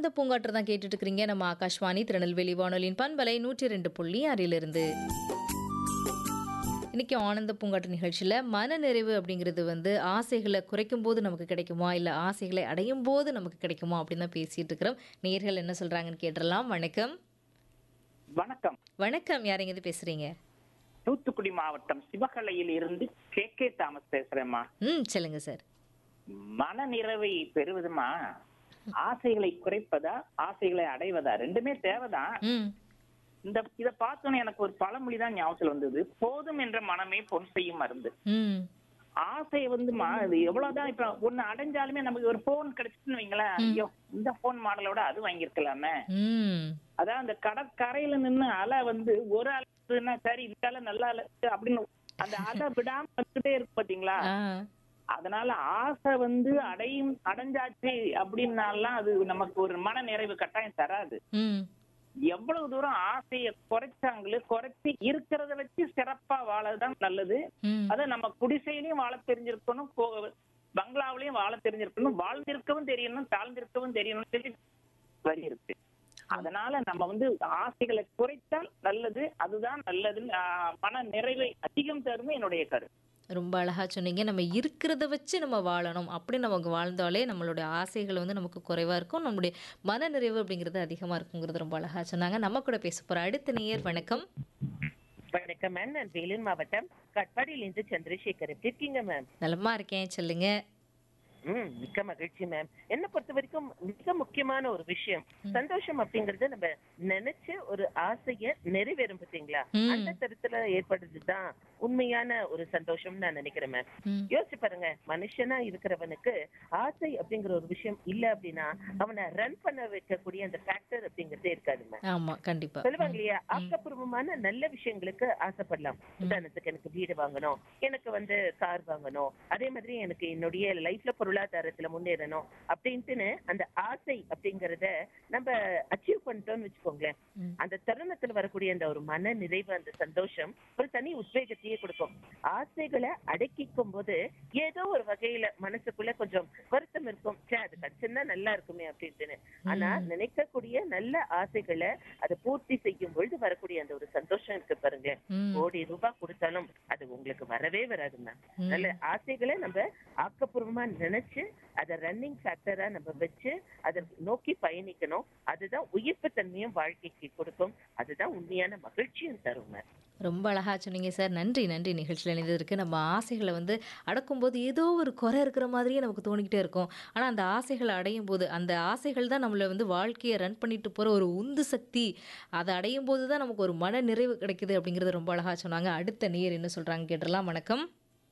ஆனந்த பூங்காற்று தான் கேட்டுட்டு இருக்கிறீங்க நம்ம ஆகாஷ்வாணி திருநெல்வேலி வானொலியின் பண்பலை நூற்றி ரெண்டு புள்ளி ஆறிலிருந்து இன்னைக்கு ஆனந்த பூங்காற்று நிகழ்ச்சியில் மனநிறைவு அப்படிங்கிறது வந்து ஆசைகளை குறைக்கும் போது நமக்கு கிடைக்குமா இல்லை ஆசைகளை அடையும் போது நமக்கு கிடைக்குமா அப்படின்னு தான் பேசிட்டு இருக்கிறோம் நேர்கள் என்ன சொல்றாங்கன்னு கேட்டுடலாம் வணக்கம் வணக்கம் வணக்கம் யாருங்க இது பேசுறீங்க தூத்துக்குடி மாவட்டம் சிவகலையில் இருந்து கே கே தாமஸ் பேசுறேம்மா ம் சொல்லுங்க சார் மன நிறைவை பெறுவதுமா ஆசைகளை குறைப்பதா ஆசைகளை அடைவதா ரெண்டுமே தேவைதான் ம் இந்த இத பார்த்தோன்னே எனக்கு ஒரு பழமொழி தான் ஞாபகத்தில் வந்தது போதும் என்ற மனமே பொன் செய்யும் மருந்து ம் ஆசை வந்துமா அது எவ்வளவுதான் இப்ப ஒண்ணு அடைஞ்சாலுமே நமக்கு ஒரு போன் கிடைச்சுன்னு வைங்களேன் ஐயோ இந்த போன் மாடலோட அது வாங்கியிருக்கலாமே ம் அதான் அந்த கடற்கரையில நின்னு அலை வந்து ஒரு அலைன்னா சரி இந்த அலை நல்லா அலை அப்படின்னு அந்த அலை விடாம வந்துட்டே இருக்கு பாத்தீங்களா ஆ அதனால ஆசை வந்து அடையும் அடைஞ்சாச்சு அப்படின்னாலாம் அது நமக்கு ஒரு மன நிறைவு கட்டாயம் தராது ம் எவ்வளவு தூரம் ஆசையை குறைச்சாங்களோ குறைச்சி இருக்கிறத வச்சு சிறப்பா வாழதான் நல்லது ம் அத நம்ம குடிசையிலயும் வாழ தெரிஞ்சிருக்கணும் கோ- பங்களாவிலயும் வாழ தெரிஞ்சிருக்கணும் வாழ்ந்திருக்கவும் தெரியணும் தாழ்ந்திருக்கவும் தெரியணும்னு சொல்லி வரி இருக்கு அதனால நம்ம வந்து ஆசைகளை குறைத்தால் நல்லது அதுதான் நல்லதுன்னு ஆஹ், மன நிறைவை அதிகம் தருமே என்னுடைய கருத்து ரொம்ப அழகா சொன்னீங்க நம்ம இருக்கிறத வச்சு நம்ம வாழணும் அப்படி நமக்கு வாழ்ந்தாலே நம்மளுடைய ஆசைகள் வந்து நமக்கு குறைவா இருக்கும் நம்மளுடைய மனநிறைவு அப்படிங்கிறது அதிகமா இருக்குங்கிறது ரொம்ப அழகா சொன்னாங்க நம்ம கூட பேச போற அடுத்த நேயர் வணக்கம் வணக்கம் மேம் நான் வேலூர் மாவட்டம் கட்பாடியிலிருந்து சந்திரசேகர் எப்படி இருக்கீங்க மேம் நலமா இருக்கேன் சொல்லுங்க ம் மிக்க மகிழ்ச்சி மேம் என்ன பொறுத்த வரைக்கும் மிக முக்கியமான ஒரு விஷயம் சந்தோஷம் அப்படிங்கறது நம்ம நினைச்ச ஒரு ஆசைய நிறைவேறும் பாத்தீங்களா ம். அந்த தரத்துல ஏற்படுறதுதான் உண்மையான ஒரு சந்தோஷம் நான் நினைக்கிறேன் மேம் ம் யோசிச்சு பாருங்க மனுஷனா இருக்கிறவனுக்கு ஆசை அப்படிங்கிற ஒரு விஷயம் இல்ல அப்படின்னா அவனை ரன் பண்ண வைக்கக்கூடிய அந்த ஃபேக்டர் அப்படிங்கறதே இருக்காது மேம் ஆமா கண்டிப்பா சொல்லுவாங்க இல்லையா ஆக்கப்பூர்வமான நல்ல விஷயங்களுக்கு ஆசைப்படலாம் உதாரணத்துக்கு எனக்கு வீடு வாங்கணும் எனக்கு வந்து கார் வாங்கணும் அதே மாதிரி எனக்கு என்னுடைய லைஃப்ல பொருளாதாரத்துல முன்னேறணும் அப்படின்ட்டுன்னு அந்த ஆசை அப்படிங்கறத நம்ம அச்சீவ் பண்ணிட்டோம்னு வச்சுக்கோங்களேன் ம். அந்த தருணத்துல வரக்கூடிய அந்த ஒரு மன நிறைவு அந்த சந்தோஷம் ஒரு தனி உத்வேகத்தையே கொடுக்கும் ஆசைகளை அடக்கிக்கும் போது ஏதோ ஒரு வகையில மனசுக்குள்ள கொஞ்சம் வருத்தம் இருக்கும் சே அது கிடைச்சிருந்தா நல்லா இருக்குமே அப்படின்ட்டுன்னு ஆனா நினைக்கக்கூடிய நல்ல ஆசைகளை அதை பூர்த்தி செய்யும் பொழுது வரக்கூடிய அந்த ஒரு சந்தோஷம் இருக்கு பாருங்களேன் ம் கோடி ரூபாய் கொடுத்தாலும் அது உங்களுக்கு வரவே வராது மேம் ம். நல்ல ஆசைகளை நம்ம ஆக்கப்பூர்வமா நினைச்சு அதை ரன்னிங் ஃபேக்டரா நம்ம வச்சு அதை நோக்கி பயணிக்கணும் அதுதான் உயிர்ப்பு தன்மையும் வாழ்க்கைக்கு கொடுக்கும் அதுதான் உண்மையான மகிழ்ச்சியும் தரும் மேம் ரொம்ப அழகா சொன்னீங்க சார் நன்றி நன்றி நிகழ்ச்சியில் இணைந்ததற்கு நம்ம ஆசைகளை வந்து அடக்கும்போது ஏதோ ஒரு குறை இருக்கிற மாதிரியே நமக்கு தோணிக்கிட்டே இருக்கும் ஆனால் அந்த ஆசைகளை அடையும் போது அந்த ஆசைகள் தான் நம்மளை வந்து வாழ்க்கையை ரன் பண்ணிட்டு போகிற ஒரு உந்து சக்தி அதை அடையும் போது தான் நமக்கு ஒரு மன நிறைவு கிடைக்குது அப்படிங்கிறது ரொம்ப அழகா சொன்னாங்க அடுத்த நேர் என்ன சொல்கிறாங்க கேட்டுடலாம் வணக்கம்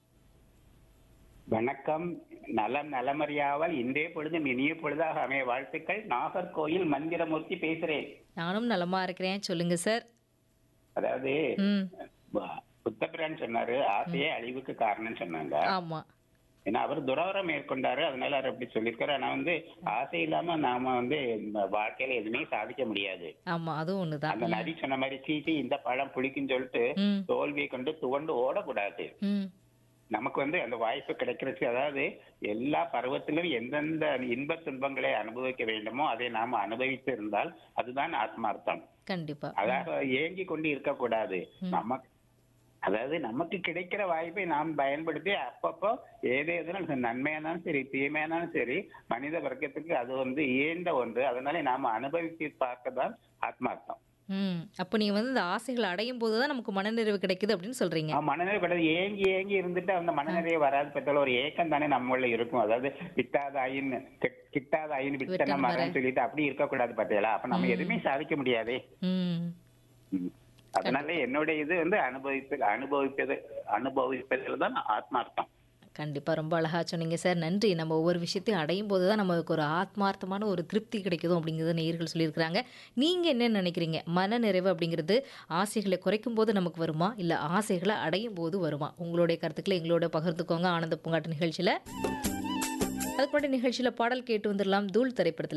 வணக்கம் நலம் நலமறியாமல் இன்றே பொழுதும் இனிய பொழுதாக அமைய வாழ்த்துக்கள் நாகர்கோயில் மந்திரமூர்த்தி பேசுறேன் நானும் நலமா இருக்கிறேன் சொல்லுங்க சார் அதாவது ம் ப- புத்தபிரான் சொன்னாரு ஆசையே அழிவுக்கு காரணம் சொன்னாங்க ஆமாம் ஏன்னா அவர் துறவரம் மேற்கொண்டாரு அதனால அவர் அப்படி சொல்லியிருக்காரு ஆனா வந்து ஆசை இல்லாம நாம வந்து இந்த வாழ்க்கையில எதுவுமே சாதிக்க முடியாது ஆமாம் அதுவும் ஒன்று அந்த தான் நரி சொன்ன மாதிரி சீட்டி இந்த பழம் புளிக்குன்னு சொல்லிட்டு ம் தோல்வியை கொண்டு துவண்டு ஓடக்கூடாது ம் நமக்கு வந்து அந்த வாய்ப்பு கிடைக்கிறச்சு அதாவது எல்லா பருவத்திலும் எந்தெந்த இன்ப துன்பங்களை அனுபவிக்க வேண்டுமோ அதை நாம் அனுபவித்து இருந்தால் அதுதான் ஆத்மார்த்தம் கண்டிப்பாக அதாக ஏங்கி கொண்டு இருக்கக்கூடாது நமக்கு அதாவது நமக்கு கிடைக்கிற வாய்ப்பை நாம் பயன்படுத்தி அப்பப்போ ஏதோ எதுனாலும் நன்மையானாலும் சரி தீமையானாலும் சரி மனித வர்க்கத்துக்கு அது வந்து இயந்த ஒன்று அதனால நாம அனுபவித்து பார்க்க தான் ஆத்மார்த்தம் ம் அப்போ நீங்கள் வந்து இந்த ஆசைகளை அடையும் போது தான் நமக்கு மனநிறைவு கிடைக்குது அப்படின்னு சொல்கிறீங்க ஆஹ் மனநிலை பட்டது ஏங்கி ஏங்கி இருந்துட்டு அந்த மனநிலையை வராது பத்தால ஒரு ஏக்கம் தானே நம்மள இருக்கும் அதாவது கிட்டாத ஆயின் கிட்டாத ஆயின் விட்டன விட்டன மரம் சொல்லிட்டு அப்படி இருக்கக்கூடாது பார்த்தீங்களா அப்ப நம்ம எதுவுமே சாதிக்க முடியாதே ம் ம். அதனால என்னுடைய இது வந்து அனுபவிப்பது அனுபவிப்பது அனுபவிப்பதில் தான் ஆத்மார்த்தம் கண்டிப்பாக ரொம்ப அழகாக சொன்னீங்க சார் நன்றி நம்ம ஒவ்வொரு விஷயத்தையும் அடையும் போது தான் நமக்கு ஒரு ஆத்மார்த்தமான ஒரு திருப்தி கிடைக்குதும் அப்படிங்கிறத நேயர்கள் சொல்லியிருக்கிறாங்க நீங்கள் என்ன நினைக்கிறீங்க மன நிறைவு அப்படிங்கிறது ஆசைகளை குறைக்கும் போது நமக்கு வருமா இல்லை ஆசைகளை அடையும் போது வருமா உங்களுடைய கருத்துக்களை எங்களோட பகிர்ந்துக்கோங்க ஆனந்த பூங்காட்டு நிகழ்ச்சியில் அதுக்கு முன்னாடி நிகழ்ச்சியில் பாடல் கேட்டு வந்துடலாம் தூள் திரைப்படத்தில்